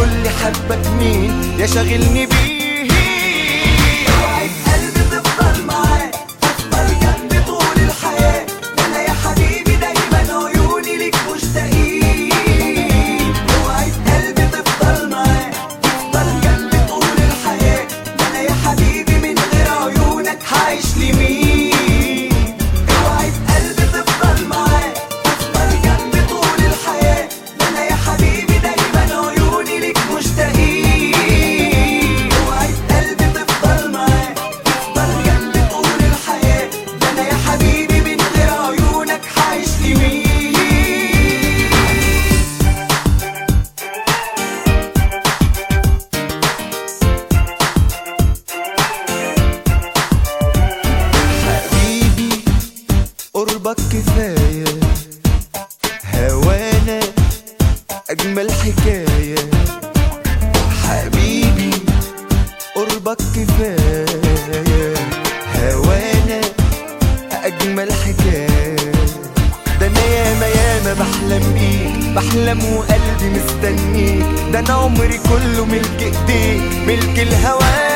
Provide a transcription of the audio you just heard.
قولي حبك مين يا شاغلني بيه اوعد قلبي تفضل معاك تفضل جنبي طول الحياة انا يا حبيبي دايما عيوني ليك مشتاقين اوعد قلبي تفضل معاك تفضل جنبي طول الحياة انا يا حبيبي من غير عيونك هعيش لمين اوعد قلبي تفضل معاك تفضل جنبي طول الحياة انا يا حبيبي دايما عيوني ليك مشتاقين اوعد قلبي تفضل معاك تفضل جنبي طول الحياة ده انا يا حبيبي من غير عيونك هعيش لمين حبيبي قربك كفاية هوانا أجمل حكاية حبيبي قربك كفاية هوانا أجمل حكاية ده أنا ياما ياما بحلم بيك بحلم وقلبي مستنيك ده أنا عمري كله ملك إيديك ملك الهواك